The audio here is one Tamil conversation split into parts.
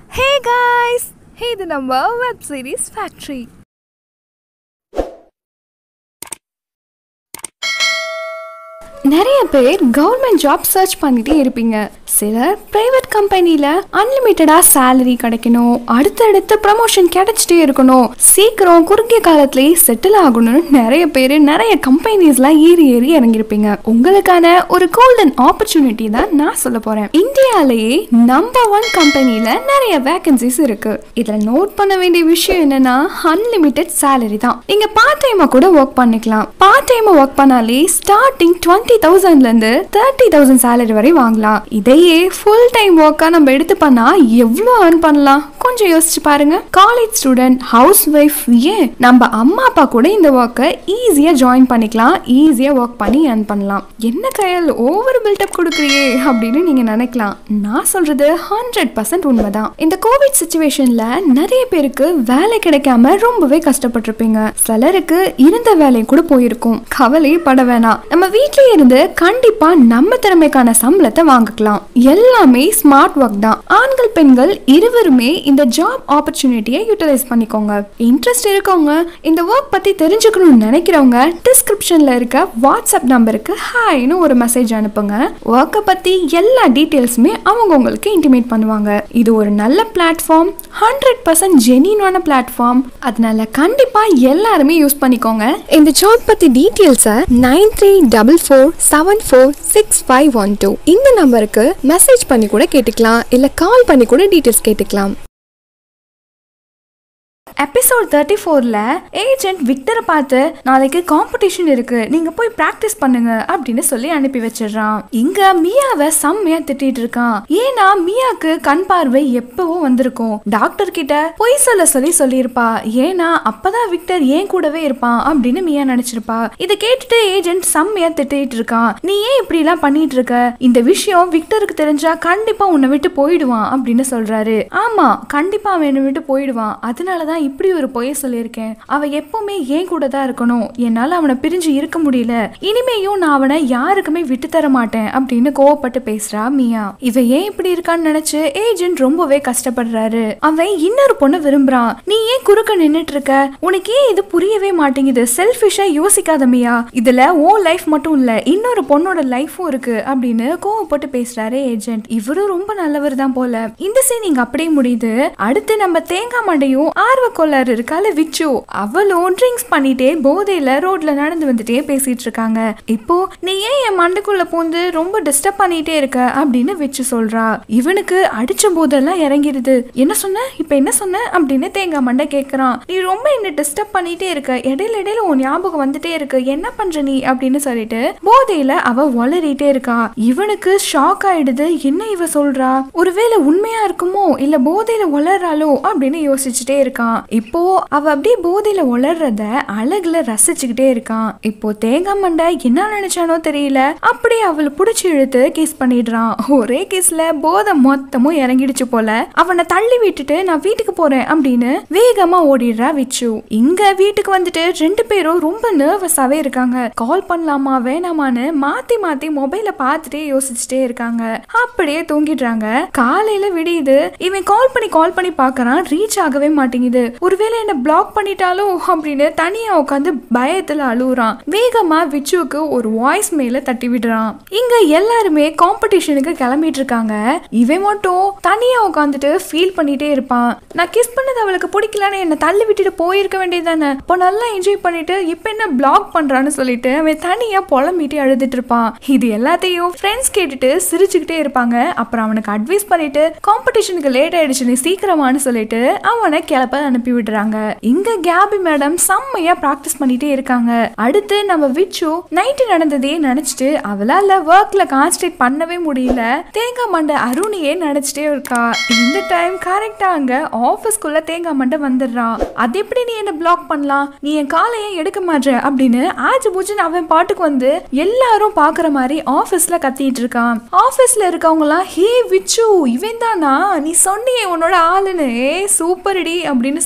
ஹே காய்ஸ் இது நம்ம வெப் சீரிஸ் ஃபேக்ட்ரி நிறைய பேர் கவர்மெண்ட் ஜாப் சர்ச் பண்ணிட்டே இருப்பீங்க சிலர் பிரைவேட் கம்பெனியில் அன்லிமிட்டடாக சேலரி கிடைக்கணும் அடுத்தடுத்து ப்ரமோஷன் கிடைச்சிட்டே இருக்கணும் சீக்கிரம் குறுகிய காலத்திலேயே செட்டில் ஆகணும்னு நிறைய பேர் நிறைய கம்பெனிஸ்லாம் ஏறி ஏறி இறங்கியிருப்பீங்க உங்களுக்கான ஒரு கோல்டன் ஆப்பர்ச்சுனிட்டி தான் நான் சொல்ல போகிறேன் இந்தியாலேயே நம்பர் ஒன் கம்பெனியில் நிறைய வேகன்சிஸ் இருக்கு இதில் நோட் பண்ண வேண்டிய விஷயம் என்னன்னா அன்லிமிட்டெட் சேலரி தான் நீங்கள் பார்ட் டைமாக கூட ஒர்க் பண்ணிக்கலாம் பார்ட் டைமாக ஒர்க் பண்ணாலே ஸ்டார்டிங் டுவெண்ட்டி தௌசண்ட்லேருந்து தேர்ட்டி தௌசண்ட் சேலரி வரை வாங்கலாம் இதையே ஃபுல் டைம் ஒர்க்காக நம்ம எடுத்து பண்ணா எவ்வளோ earn பண்ணலாம் கொஞ்சம் யோசிச்சு பாருங்க காலேஜ் ஸ்டூடெண்ட் ஹவுஸ் ஒய்ஃப் ஏன் நம்ம அம்மா அப்பா கூட இந்த ஒர்க்கை ஈஸியாக ஜாயின் பண்ணிக்கலாம் ஈஸியாக ஒர்க் பண்ணி earn பண்ணலாம் என்ன கையால் ஓவர் பில்டப் கொடுக்குறியே அப்படின்னு நீங்கள் நினைக்கலாம் நான் சொல்றது ஹண்ட்ரட் பர்சன்ட் உண்மைதான் இந்த கோவிட் சுச்சுவேஷன்ல நிறைய பேருக்கு வேலை கிடைக்காம ரொம்பவே கஷ்டப்பட்டிருப்பீங்க சிலருக்கு இருந்த வேலை கூட போயிருக்கும் கவலையே பட வேணாம் நம்ம வீட்லயே இருந்து கண்டிப்பா நம்ம திறமைக்கான சம்பளத்தை வாங்கிக்கலாம் எல்லாமே ஸ்மார்ட் ஒர்க் தான் ஆண்கள் பெண்கள் இருவருமே இந்த ஜாப் ஆப்பர்ச்சுனிட்டியை யூட்டிலைஸ் பண்ணிக்கோங்க இன்ட்ரெஸ்ட் இருக்கவங்க இந்த ஒர்க் பத்தி தெரிஞ்சுக்கணும்னு நினைக்கிறவங்க டிஸ்கிரிப்ஷன்ல இருக்க வாட்ஸ்அப் நம்பருக்கு ஹாய்னு ஒரு மெசேஜ் அனுப்புங்க ஒர்க்கை பத்தி எல்லா டீட்டெயில்ஸுமே அவங்க உங்களுக்கு இன்டிமேட் பண்ணுவாங்க இது ஒரு நல்ல பிளாட்ஃபார்ம் ஹண்ட்ரட் பர்சன்ட் ஜெனியூனான பிளாட்ஃபார்ம் அதனால கண்டிப்பா எல்லாருமே யூஸ் பண்ணிக்கோங்க இந்த ஜாப் பத்தி டீட்டெயில்ஸை nine three double four seven four six five one two இந்த நம்பருக்கு மெசேஜ் பண்ணி கூட கேட்டுக்கலாம் இல்ல கால் பண்ணி கூட டீட்டெயில்ஸ் கேட்டுக்கலாம் எபிசோட் தேர்ட்டி ஃபோரில் ஏஜென்ட் விக்டரை பார்த்து நாளைக்கு காம்படிஷன் இருக்கு நீங்க போய் ப்ராக்டிஸ் பண்ணுங்க அப்படின்னு சொல்லி அனுப்பி வச்சிடுறான் இங்க மியாவை செம்மையா திட்டிட்டு இருக்கான் ஏன்னா மியாக்கு கண் பார்வை எப்பவும் வந்திருக்கும் டாக்டர் கிட்ட பொய் சொல்ல சொல்லி சொல்லியிருப்பா ஏன்னா அப்பதான் விக்டர் ஏன் கூடவே இருப்பான் அப்படின்னு மியா நினைச்சிருப்பா இதை கேட்டுட்டு ஏஜென்ட் செம்மையா திட்டிட்டு இருக்கான் நீ ஏன் இப்படி எல்லாம் பண்ணிட்டு இருக்க இந்த விஷயம் விக்டருக்கு தெரிஞ்சா கண்டிப்பா உன்னை விட்டு போயிடுவான் அப்படின்னு சொல்றாரு ஆமா கண்டிப்பா அவன் என்னை விட்டு போயிடுவான் அதனாலதான் இப்படி ஒரு பொய்ய சொல்லியிருக்கேன் அவ எப்பவுமே ஏன் கூட தான் இருக்கணும் என்னால அவனை பிரிஞ்சு இருக்க முடியல இனிமேயும் நான் அவனை யாருக்குமே விட்டு தர மாட்டேன் அப்படின்னு கோவப்பட்டு பேசுறா மியா இவ ஏன் இப்படி இருக்கான்னு நினைச்சு ஏஜென்ட் ரொம்பவே கஷ்டப்படுறாரு அவன் இன்னொரு பொண்ணு விரும்புறான் நீ ஏன் குறுக்க நின்னுட்டு இருக்க உனக்கு ஏன் இது புரியவே மாட்டேங்குது செல்ஃபிஷா யோசிக்காத மியா இதுல ஓ லைஃப் மட்டும் இல்ல இன்னொரு பொண்ணோட லைஃபும் இருக்கு அப்படின்னு கோவப்பட்டு பேசுறாரு ஏஜென்ட் இவரும் ரொம்ப நல்லவர் தான் போல இந்த சீன் இங்க அப்படியே முடியுது அடுத்து நம்ம தேங்காய் மண்டையும் ஆர்வ கொள்ளாரு இருக்கால விச்சு அவளும் ட்ரிங்க்ஸ் பண்ணிட்டே போதையில ரோட்ல நடந்து வந்துட்டே பேசிட்டு இருக்காங்க இப்போ நீ ஏன் என் மண்டைக்குள்ள பூந்து ரொம்ப டிஸ்டர்ப் பண்ணிட்டே இருக்க அப்படின்னு விச்சு சொல்றா இவனுக்கு அடிச்ச போதெல்லாம் இறங்கிடுது என்ன சொன்ன இப்ப என்ன சொன்ன அப்படின்னு தேங்காய் மண்டை கேக்குறான் நீ ரொம்ப என்ன டிஸ்டர்ப் பண்ணிட்டே இருக்க இடையில இடையில உன் ஞாபகம் வந்துட்டே இருக்கு என்ன பண்ற நீ அப்படின்னு சொல்லிட்டு போதையில அவ வளரிட்டே இருக்கா இவனுக்கு ஷாக் ஆயிடுது என்ன இவ சொல்றா ஒருவேளை உண்மையா இருக்குமோ இல்ல போதையில வளர்றாளோ அப்படின்னு யோசிச்சுட்டே இருக்கான் இப்போ அவ அப்படியே போதையில வளர்றத அழகுல ரசிச்சுக்கிட்டே இருக்கான் இப்போ தேங்காய் மண்டை என்ன நினைச்சானோ தெரியல அப்படியே அவளை புடிச்சு இழுத்து கிஸ் பண்ணிடுறான் ஒரே கிஸ்ல போதை மொத்தமும் இறங்கிடுச்சு போல அவனை தள்ளி விட்டுட்டு நான் வீட்டுக்கு போறேன் அப்படின்னு வேகமா ஓடிடுறா விச்சு இங்க வீட்டுக்கு வந்துட்டு ரெண்டு பேரும் ரொம்ப நர்வஸாவே இருக்காங்க கால் பண்ணலாமா வேணாமான்னு மாத்தி மாத்தி மொபைல பார்த்துட்டே யோசிச்சுட்டே இருக்காங்க அப்படியே தூங்கிடுறாங்க காலையில விடியுது இவன் கால் பண்ணி கால் பண்ணி பார்க்கறான் ரீச் ஆகவே மாட்டேங்குது ஒருவேளை என்ன பிளாக் பண்ணிட்டாலோ அப்படின்னு தனியா உட்காந்து பயத்துல அழுகுறான் வேகமா விச்சுவுக்கு ஒரு வாய்ஸ் மேல தட்டி விடுறான் இங்க எல்லாருமே காம்படிஷனுக்கு கிளம்பிட்டு இருக்காங்க இவன் மட்டும் தனியா உட்காந்துட்டு ஃபீல் பண்ணிட்டே இருப்பான் நான் கிஸ் பண்ணது அவளுக்கு பிடிக்கலன்னு என்ன தள்ளி விட்டுட்டு போயிருக்க வேண்டியதானே இப்போ நல்லா என்ஜாய் பண்ணிட்டு இப்போ என்ன பிளாக் பண்றான்னு சொல்லிட்டு அவன் தனியா புலம்பிட்டு அழுதுட்டு இருப்பான் இது எல்லாத்தையும் ஃப்ரெண்ட்ஸ் கேட்டுட்டு சிரிச்சுக்கிட்டே இருப்பாங்க அப்புறம் அவனுக்கு அட்வைஸ் பண்ணிட்டு காம்படிஷனுக்கு லேட் ஆயிடுச்சு நீ சீக்கிரமான்னு சொல்லிட்டு அவனை கிளப்ப அனுப்பி விடுறாங்க இங்க கேபி மேடம் செம்மையா பிராக்டிஸ் பண்ணிட்டே இருக்காங்க அடுத்து நம்ம விச்சு நைட்டு நடந்ததே நினைச்சிட்டு அவளால ஒர்க்ல கான்சன்ட்ரேட் பண்ணவே முடியல தேங்காய் மண்டை அருணியே நினைச்சிட்டே இருக்கா இந்த டைம் கரெக்டா அங்க ஆபீஸ்க்குள்ள தேங்காய் மண்டை வந்துடுறான் அது எப்படி நீ என்ன பிளாக் பண்ணலாம் நீ என் காலையே எடுக்க மாட்ற அப்படின்னு ஆஜு பூஜுன்னு அவன் பாட்டுக்கு வந்து எல்லாரும் பாக்குற மாதிரி ஆபீஸ்ல கத்திட்டு இருக்கான் ஆபீஸ்ல இருக்கவங்க எல்லாம் ஹே விச்சு இவன் தானா நீ சொன்னியே உன்னோட ஆளுன்னு ஏ சூப்பர் டி அப்படின்னு சொல்லி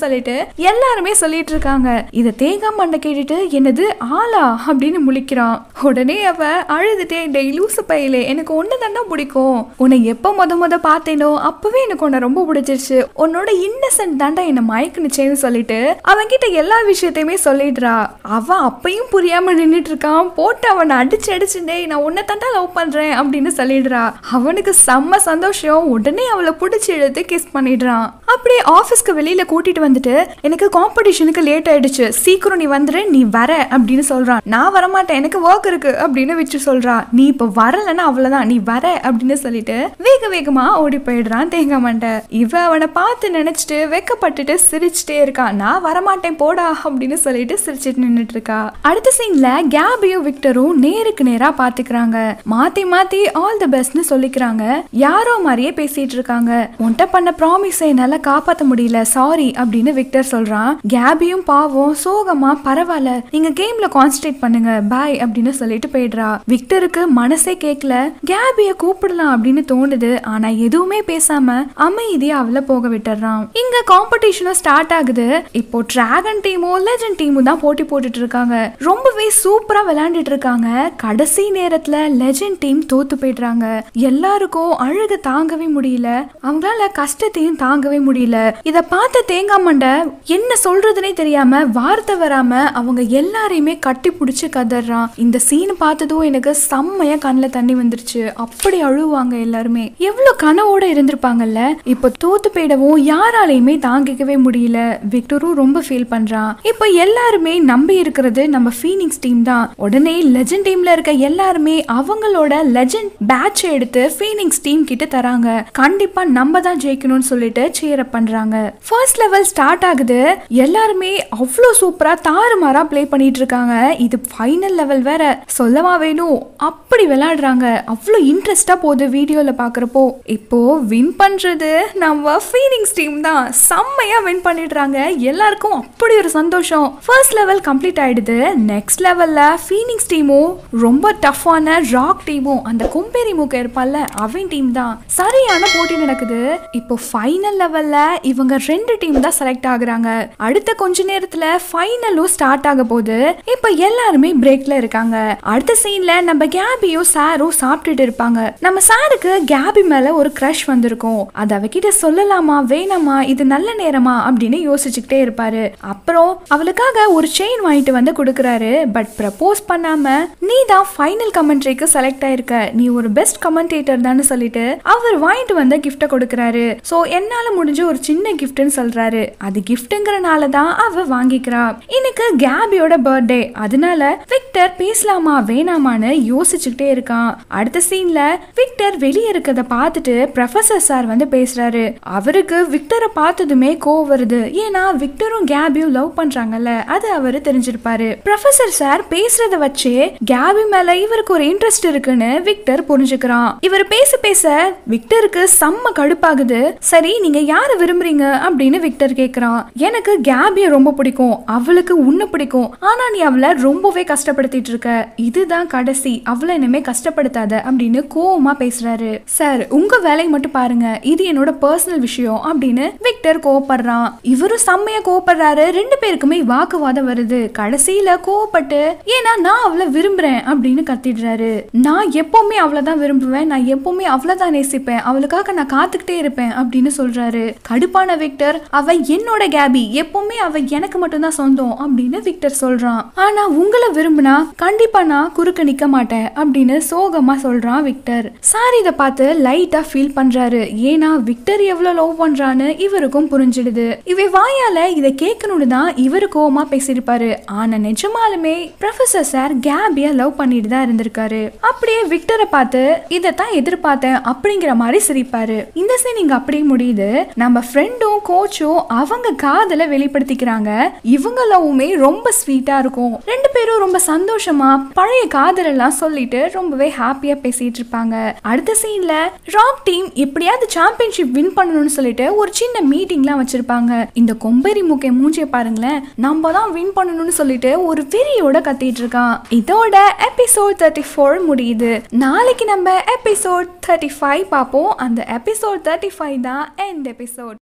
சொல்லிட்டு எல்லாருமே சொல்லிட்டு இருக்காங்க இத தேங்காய் மண்டை கேட்டுட்டு என்னது ஆளா அப்படின்னு முழிக்கிறான் உடனே அவ அழுதுட்டே டேய் லூசு பையலே எனக்கு ஒன்னு தாண்டா பிடிக்கும் உன்னை எப்ப முத முத பார்த்தேனோ அப்பவே எனக்கு உன்னை ரொம்ப பிடிச்சிருச்சு உன்னோட இன்னசென்ட் தாண்டா என்ன மயக்குனுச்சேன்னு சொல்லிட்டு அவன்கிட்ட எல்லா விஷயத்தையுமே சொல்லிடுறா அவன் அப்பயும் புரியாம நின்னுட்டு இருக்கான் போட்டு அவனை அடிச்சு அடிச்சு டேய் நான் உன்னை தாண்டா லவ் பண்றேன் அப்படின்னு சொல்லிடுறா அவனுக்கு செம்ம சந்தோஷம் உடனே அவளை பிடிச்சி இழுத்து கிஸ் பண்ணிடுறான் அப்படியே ஆஃபீஸ்க்கு வெளியில கூட்டிட்டு வந்துட்டு எனக்கு காம்படிஷனுக்கு லேட் ஆயிடுச்சு சீக்கிரம் நீ வந்துரு நீ வர அப்படின்னு சொல்றான் நான் வரமாட்டேன் எனக்கு ஒர்க் இருக்கு அப்படின்னு வச்சு சொல்றா நீ இப்ப வரலன்னா அவ்வளவுதான் நீ வர அப்படின்னு சொல்லிட்டு வேக வேகமா ஓடி போயிடுறான் தேங்காய் மண்டை இவ அவனை பார்த்து நினைச்சிட்டு வெக்கப்பட்டுட்டு சிரிச்சுட்டே இருக்கான் நான் வரமாட்டேன் போடா அப்படின்னு சொல்லிட்டு சிரிச்சிட்டு நின்னுட்டு இருக்கா அடுத்த சீன்ல கேபியும் விக்டரும் நேருக்கு நேரா பாத்துக்கிறாங்க மாத்தி மாத்தி ஆல் தி பெஸ்ட்னு சொல்லிக்கிறாங்க யாரோ மாதிரியே பேசிட்டு இருக்காங்க உன்கிட்ட பண்ண ப்ராமிஸை என்னால காப்பாத்த முடியல சாரி அப்படின்னு விக்டர் சொல்றான் கேபியும் பாவம் சோகமா பரவாயில்ல நீங்க கேம்ல கான்சென்ட்ரேட் பண்ணுங்க பாய் அப்படின்னு சொல்லிட்டு போயிடுறா விக்டருக்கு மனசே கேட்கல கேபிய கூப்பிடலாம் அப்படின்னு தோணுது ஆனா எதுவுமே பேசாம அமைதியா அவளை போக விட்டுறான் இங்க காம்படிஷனும் ஸ்டார்ட் ஆகுது இப்போ டிராகன் டீமும் லெஜண்ட் டீமும் தான் போட்டி போட்டுட்டு இருக்காங்க ரொம்பவே சூப்பரா விளையாண்டுட்டு இருக்காங்க கடைசி நேரத்துல லெஜண்ட் டீம் தோத்து போயிடுறாங்க எல்லாருக்கும் அழுக தாங்கவே முடியல அவங்களால கஷ்டத்தையும் தாங்கவே முடியல இத பார்த்த தேங்காய் மண்டை என்ன சொல்றதுனே தெரியாம வார்த்தை வராம அவங்க எல்லாரையுமே கட்டி பிடிச்சு கதறான் இந்த சீன் பார்த்ததும் எனக்கு செம்மையா கண்ணுல தண்ணி வந்துருச்சு அப்படி அழுவாங்க எல்லாருமே எவ்வளவு கனவோட இருந்திருப்பாங்கல்ல இப்போ தோத்து போயிடவும் யாராலையுமே தாங்கிக்கவே முடியல விக்டரும் ரொம்ப ஃபீல் பண்றான் இப்போ எல்லாருமே நம்பி இருக்கிறது நம்ம ஃபீனிக்ஸ் டீம் தான் உடனே லெஜண்ட் டீம்ல இருக்க எல்லாருமே அவங்களோட லெஜண்ட் பேட்ச் எடுத்து ஃபீனிக்ஸ் டீம் கிட்ட தராங்க கண்டிப்பா நம்ம தான் ஜெயிக்கணும்னு சொல்லிட்டு சேர் அப் பண்றாங்க ஃபர்ஸ்ட் லெவல் ஸ்டார்ட் ஆகுது எல்லாருமே அவ்வளோ சூப்பரா தாறுமாறா ப்ளே பண்ணிட்டு இருக்காங்க இது ஃபைனல் லெவல் வேற சொல்லவா வேணும் அப்படி விளையாடுறாங்க அவ்வளோ இன்ட்ரெஸ்டா போகுது வீடியோல பாக்குறப்போ இப்போ வின் பண்றது நம்ம ஃபீனிங்ஸ் டீம் தான் செம்மையா வின் பண்ணிடுறாங்க எல்லாருக்கும் அப்படி ஒரு சந்தோஷம் ஃபர்ஸ்ட் லெவல் கம்ப்ளீட் ஆயிடுது நெக்ஸ்ட் லெவல்ல ஃபீனிங்ஸ் டீமும் ரொம்ப டஃப்பான ராக் டீமும் அந்த கும்பேரி மூக்க இருப்பான்ல அவன் டீம் தான் சரியான போட்டி நடக்குது இப்போ ஃபைனல் லெவல்ல இவங்க ரெண்டு டீம் தான் செலக்ட் ஆகுறாங்க அடுத்த கொஞ்ச நேரத்துல ஃபைனலும் ஸ்டார்ட் ஆக போகுது இப்போ எல்லாருமே பிரேக்ல இருக்காங்க அடுத்த சீன்ல நம்ம கேபியும் சாரும் சாப்பிட்டுட்டு இருப்பாங்க நம்ம சாருக்கு கேபி மேல ஒரு க்ரஷ் வந்திருக்கும் அது அவகிட்ட சொல்லலாமா வேணாமா இது நல்ல நேரமா அப்படின்னு யோசிச்சுக்கிட்டே இருப்பாரு அப்புறம் அவளுக்காக ஒரு செயின் வாங்கிட்டு வந்து கொடுக்குறாரு பட் ப்ரப்போஸ் பண்ணாம நீ தான் ஃபைனல் கமெண்ட்ரிக்கு செலக்ட் ஆயிருக்க நீ ஒரு பெஸ்ட் கமெண்டேட்டர் தான் சொல்லிட்டு அவர் வாங்கிட்டு வந்த கிஃப்ட்டை கொடுக்குறாரு ஸோ என்னால முடிஞ்ச ஒரு சின்ன கிஃப்ட்னு சொல்றாரு அது கிஃப்ட்டுங்கிறனால தான் அவ வாங்கிக்கிறா இன்னைக்கு கேபியோட பர்த்டே அதனால விக்டர் பேசலாமா வேணாமான்னு யோசிச்சுக்கிட்டே இருக்கான் அடுத்த சீன்ல விக்டர் வெளியே இருக்கத பார்த்துட்டு ப்ரொஃபசர் சார் வந்து பேசுறாரு அவருக்கு விக்டரை பார்த்ததுமே கோவம் வருது ஏன்னா விக்டரும் கேபியும் லவ் பண்றாங்கல்ல அது அவரு தெரிஞ்சிருப்பாரு ப்ரொஃபசர் சார் பேசுறத வச்சே கேபி மேல இவருக்கு ஒரு இன்ட்ரெஸ்ட் இருக்குன்னு விக்டர் புரிஞ்சுக்கிறான் இவர் பேச பேச விக்டருக்கு செம்ம கடுப்பாகுது சரி நீங்க யாரை விரும்புறீங்க அப்படின்னு விக்டர் கேக்குறான் எனக்கு கேபிய ரொம்ப பிடிக்கும் அவளுக்கு உன்னை பிடிக்கும் ஆனா நீ அவளை ரொம்பவே கஷ்டப்படுத்திட்டு இருக்க இதுதான் கடைசி அவளை இனிமே கஷ்டப்படுத்தாத அப்படின்னு கோவமா பேசுறாரு சார் உங்க வேலையை மட்டும் பாருங்க இது என்னோட பர்சனல் விஷயம் அப்படின்னு விக்டர் கோவப்படுறான் இவரும் செம்மையா கோவப்படுறாரு ரெண்டு பேருக்குமே வாக்குவாதம் வருது கடைசியில கோவப்பட்டு ஏன்னா நான் அவளை விரும்புறேன் அப்படின்னு கத்திடுறாரு நான் எப்பவுமே அவளை தான் விரும்புவேன் நான் எப்பவுமே அவளை தான் நேசிப்பேன் அவளுக்காக நான் காத்துக்கிட்டே இருப்பேன் அப்படின்னு சொல்றாரு கடுப்பான விக்டர் அவ என்னோட கேபி எப்பவுமே அவ எனக்கு மட்டும்தான் சொந்தம் அப்படின்னு விக்டர் சொல்றான் ஆனா உங்களை விரும்பினா கண்டிப்பா நான் குறுக்க நிக்க மாட்டேன் அப்படின்னு சோகமா சொல்றான் விக்டர் சார் இதை பார்த்து லைட்டா ஃபீல் பண்றாரு ஏன்னா விக்டர் எவ்வளவு லவ் பண்றான்னு இவருக்கும் புரிஞ்சிடுது இவ வாயால இதை கேட்கணும்னு தான் இவரு கோவமா பேசியிருப்பாரு ஆனா நிஜமாலுமே ப்ரொஃபசர் சார் கேபிய லவ் பண்ணிட்டு தான் இருந்திருக்காரு அப்படியே விக்டரை பார்த்து இதைத்தான் எதிர்பார்த்தேன் அப்படிங்கிற மாதிரி சிரிப்பாரு இந்த சீன் இங்க அப்படியே முடியுது நம்ம ஃப்ரெண்டும் கோச்சும் அவங்க காதலை வெளிப்படுத்திக்கிறாங்க இவங்க லவ்வுமே ரொம்ப ஸ்வீட்டா இருக்கும் ரெண்டு பேரும் ரொம்ப சந்தோஷமா பழைய காதல் எல்லாம் சொல்லிட்டு ரொம்பவே ஹாப்பியா பேசிட்டு இருப்பாங்க அடுத்த சீன்ல ராக் டீம் எப்படியாவது சாம்பியன்ஷிப் வின் பண்ணணும்னு சொல்லிட்டு ஒரு சின்ன மீட்டிங்லாம் வச்சிருப்பாங்க இந்த கொம்பேரி மூக்கை மூஞ்சிய பாருங்களேன் நம்ம தான் வின் பண்ணணும்னு சொல்லிட்டு ஒரு வெறியோட கத்திட்டு இருக்கான் இதோட எபிசோட் தேர்ட்டி ஃபோர் முடியுது நாளைக்கு நம்ம எபிசோட் தேர்ட்டி ஃபைவ் பார்ப்போம் அந்த எபிசோட் தேர்ட்டி ஃபைவ் தான் எண்ட் எபிசோட்